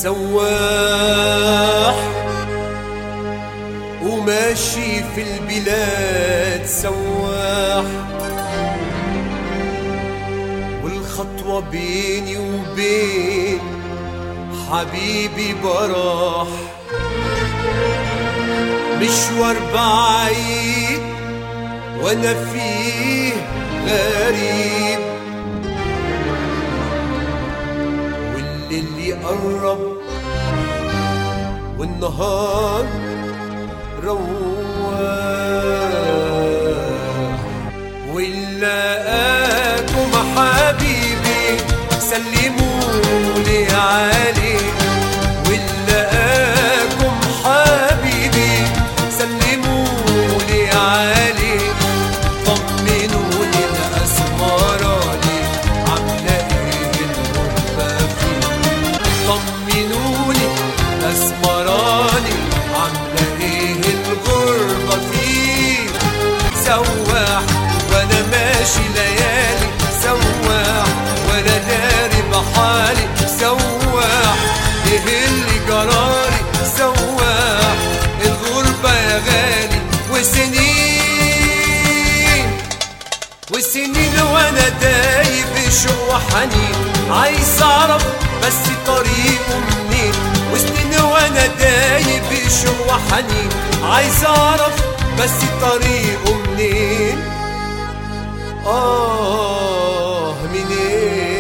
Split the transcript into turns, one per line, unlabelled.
سواح وماشي في البلاد سواح والخطوة بيني وبين حبيبي براح مشوار بعيد وانا فيه غريب والليل يقرب والنهار رواح ولاقاكم حبيبي سلمولي عليه ولاقاكم حبيبي سلمولي عليه طمنوني الاسمراني عامله ايه الغربه فيه طمنوني الاسمراني عامله ايه الغربه فيه سواح وانا ماشي ليالي سواح وانا داري بحالي سواح ايه اللي جرالي سواح الغربة يا غالي وسنين وسنين وانا دايب شوق وحنين عايز اعرف بس طريقه منين وسنين وانا دايب شوق وحنين عايز اعرف بس طريقه منين اه منين